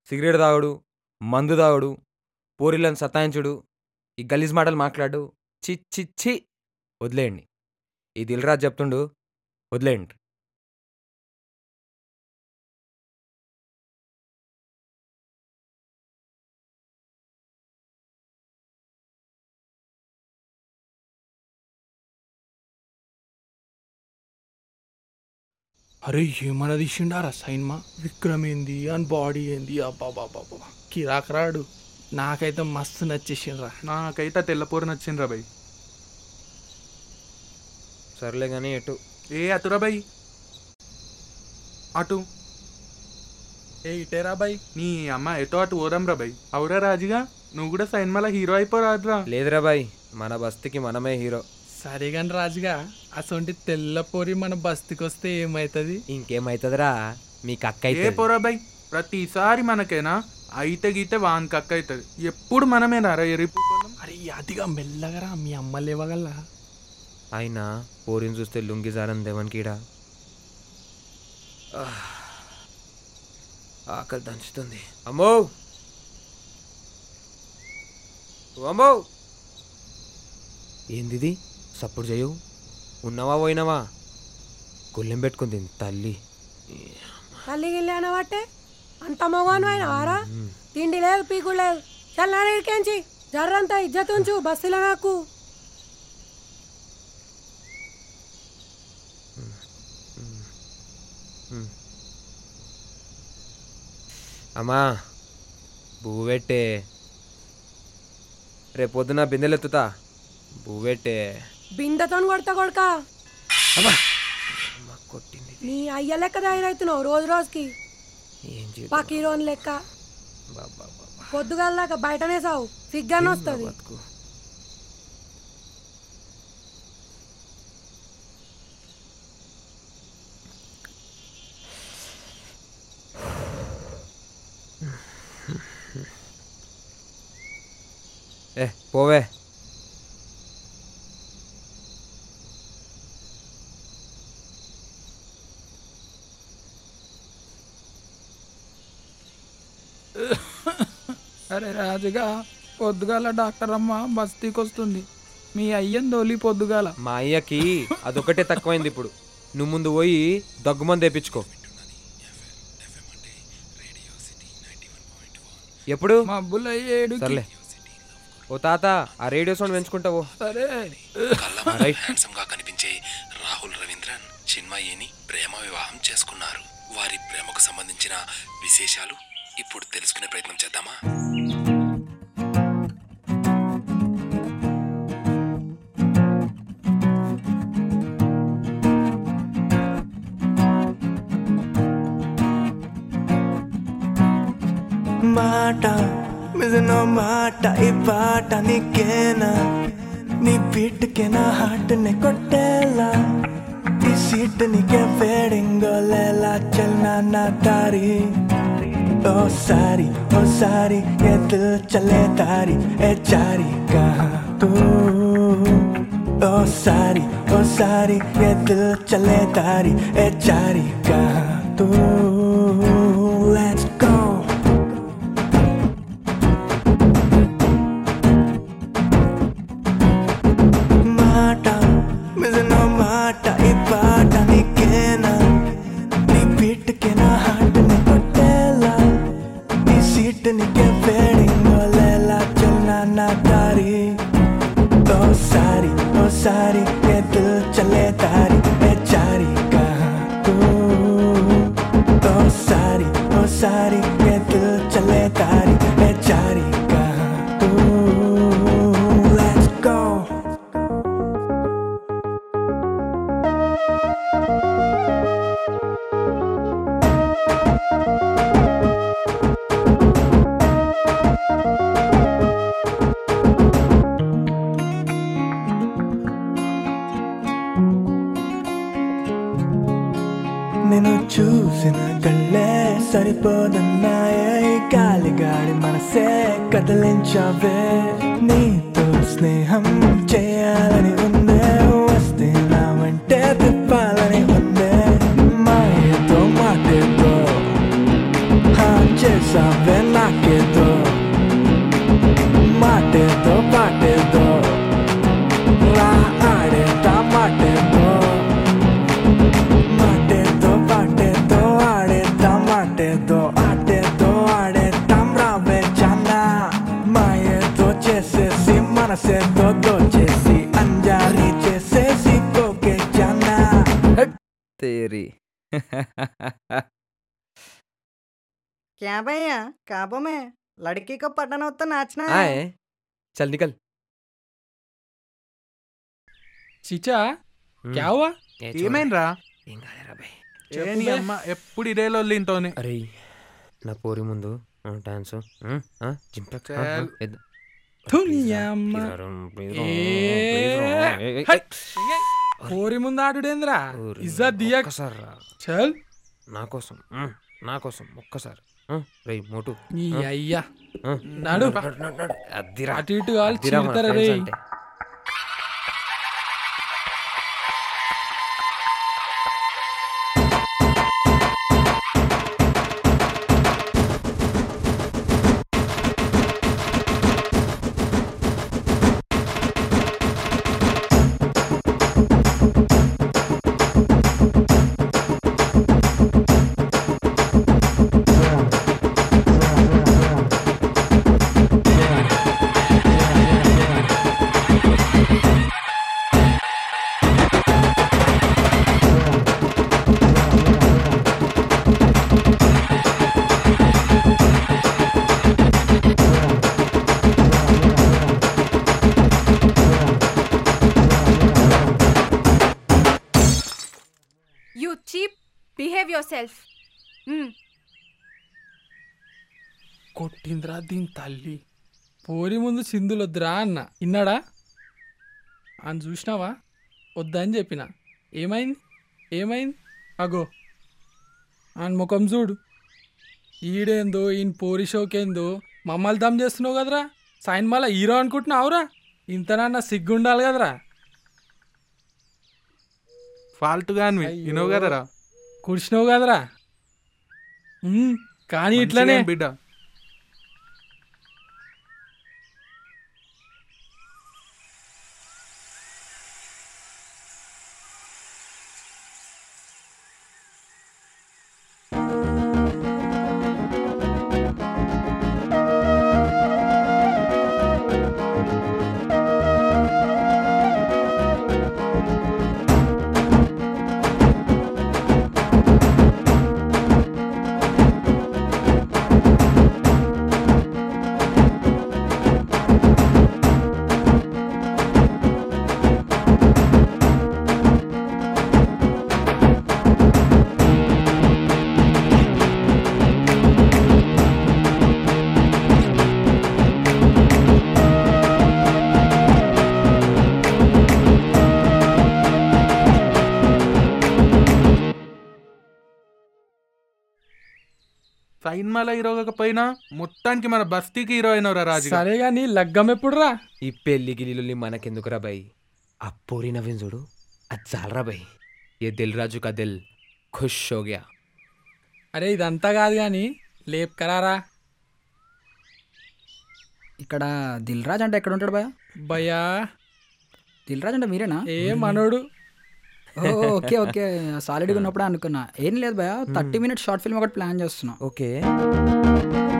Cigarette తాగుడు మందు తాగుడు పోరిళ్ళని సతాయించుడు ఈ గలీజ్ మాటలు మాట్లాడు చి చి చి వదిలేయండి ఈ దిల్రాజ్ చెప్తుండు వదిలేయండి అరే ఏమన్నా తీసిండారా సైన్మా విక్రమ్ ఏంది అని బాడీ ఏంది అబ్బా బాబా కిరాక్ రాడు నాకైతే మస్తు నచ్చేసిండ్రా నాకైతే తెల్లపూర నచ్చిండ్రా బై సర్లే కానీ ఎటు ఏ అతురా బై అటు ఏ ఇటేరా బాయ్ నీ అమ్మ ఎటో అటు ఓరంరా బై అవురా రాజుగా నువ్వు కూడా సైన్మాల హీరో అయిపోరాదురా లేదురా బాయ్ మన బస్తీకి మనమే హీరో సరే కానీ రాజుగా అసొంటి తెల్ల పొరి మన బస్తికి వస్తే ఏమవుతుంది ఇంకేమైతుందిరా మీకు అక్క ఏ అయితే పోరా బై ప్రతిసారి మనకేనా అయితే గీతే వాన్ కక్క అవుతుంది ఎప్పుడు మనమేనా రా ఎరిపు అరే అదిగా మెల్లగరా మీ అమ్మ లేవగల అయినా పోరిని చూస్తే లుంగి జారం దేవన్కీడా ఆకలి దంచుతుంది అమ్మో ఓ అమ్మో ఏందిది సప్పుడు చేయవు ఉన్నావా పోయినావా గొల్లెం పెట్టుకుంది తల్లి తల్లి గిల్లి అనబట్టే అంత మొగాను ఆయన ఆరా తిండి లేదు పీకు లేదు చల్లారి ఇడికెంచి జర్రంతా ఇజ్జత్ ఉంచు బస్సులో నాకు అమ్మా బువ్వెట్టే రేపు పొద్దున బిందెలెత్తుతా బువ్వెట్టే బిందెతో కొడతా కొడక అమ్మా కొట్టింది నీ అయ్య లెక్క తయారవుతున్నావు రోజు రోజుకి ఏం చేయ పకీరోన్ లెక్క బాబా బాబా పొద్దుగాల బయటనే సావు సిగ్గానే వస్తుంది బతుకు ఏ పోవే అరే రాజుగా పొద్దుగాల డాక్టర్ అమ్మ బస్తీకి వస్తుంది మీ అయ్యని దోలి పొద్దుగాల మా అయ్యకి అదొకటే తక్కువైంది ఇప్పుడు నువ్వు ముందు పోయి దగ్గుమంది తెప్పించుకో ఎప్పుడు మబ్బులు ఏడు సర్లే ఓ తాత ఆ రేడియో సౌండ్ పెంచుకుంటావో సరే రైట్ హ్యాండ్సమ్ గా కనిపించే రాహుల్ రవీంద్రన్ చిన్మయిని ప్రేమ వివాహం చేసుకున్నారు వారి ప్రేమకు సంబంధించిన విశేషాలు ఇప్పుడు తెలుసుకునే ప్రయత్నం చేద్దామా మాట మిజనో మాట ఈ పాట నీకేనా నీ బీట్కే నా హార్ట్ ని కొట్టేలా ఈ సీట్ నీకే వేడింగోలేలా చల్నా నా దారి ఓ సారీ ఓ సారీ ఏ దిల్ చలే దారి ఏ జారీ కహా తూ ఓ సారీ ఓ సారీ ఏ దిల్ చలే దారి ఏ జారీ కహా తూ లెట్స్ గో మాట మిజనో మాట ఈ పాట నీకేనా నీ బీట్కే నా హార్ట్ ని కొట్టేలా నీ సీట్ నీకే వేడింగోలేలా చల్నా నా దారి ఓ సారీ ఓ సారీ ఏ దిల్ చలే దారి ఏ జారీ కహా తూ ఓ సారీ ఓ సారీ ఏ దిల్ చలే దారి ఏ జారీ కహా తూ లెట్స్ గో నేను చూసిన కళ్ళే సరిపోదన్నాయే ఈ గాలి గాడి మనసే కదిలించావే నీతో స్నేహం చేయాలని ఉందే వస్తే నా వెంటే తిప్పాలని ఉందే మాయతో మాటతో హా చేసావే నాకేదో మాటేదో పాటేదో రా ఆడేదా మాటేదో మాటేదో పాటేదో ఆడేదా మాటేదో ఆటేదో ఆడేద్దాం రావే చానా మాయేదో చేసేసి మనసేదో దోచేసి అంజారీ చేసేసి కోకే చానా తేరి क्या भैया काबू में लड़की को पटन हो तो नाचना है ఆయ్ చల్ నికల్ చిచా క్యావా ఏమైందిరా ఏం కాలేరా బై ఏ నీ అమ్మ ఎప్పుడు ఇదే లొల్లింతోని అరే నా పోరి ముందు డాన్స్ జింపక్ చల్. తునియమ్మ ఏ, హై. కోరి ముందు ఆడుడేంద్రా ఇజ్జత్ దియక్ ఒక్కసారి చల్ నా కోసం ఉమ్, నా కోసం ఒక్కసారి రేయ్ మోటు నీ అయ్యా ఆ, నడు నడు, నడు, నడు. అద్దిరా అటు ఇటు కావాలి అద్దిరా మన చీడతారా friends రే అంటే. You cheap, behave yourself. Hmm. కొట్టిందిరా దీని తల్లి పోరి ముందు సింధులు వద్దురా అన్న ఇన్నాడా అని చూసినావా వద్దని చెప్పిన ఏమైంది ఏమైంది అగో ఆయన ముఖం చూడు ఈడేందో ఈయన పోరి షోకేందో మమ్మల్ని దమ్ చేస్తున్నావు కదరా సైన్ మళ్ళా హీరో అనుకుంటున్నావురా ఇంతనన్నా సిగ్గుండాలి కదరా ఫాల్ట్ గాని అయ్యో. వినవు కదరా కుడిచినావు కదరా ఉమ్, కానీ ఇట్లనే మంచిగా బిడ్డ సైన్మాల హీరో కాకపోయినా మొత్తానికి మన బస్తీకి హీరో అయినవరా రాజు సరే కానీ లగ్గం ఎప్పుడురా ఈ పెళ్లి గిలిలు మనకెందుకురా బై ఆ పోరి నవ్విన చూడు అది చాలరా బై ఏ దిల్ రాజు కా దిల్ ఖుష్ హో గయా అరే ఇదంతా కాదు కానీ లేపుకరారా ఇక్కడ దిల్ రాజ్ అంటే ఎక్కడ ఉంటాడు భయ భయా దిల్ రాజ్ అంటే మీరేనా ఏ మనోడు ఓ, ఓకే ఓకే సాలిడ్గా ఉన్నప్పుడే అనుకున్నా ఏం లేదు భయ థర్టీ మినిట్స్ షార్ట్ ఫిల్మ్ ఒకటి ప్లాన్ చేస్తున్నా ఓకే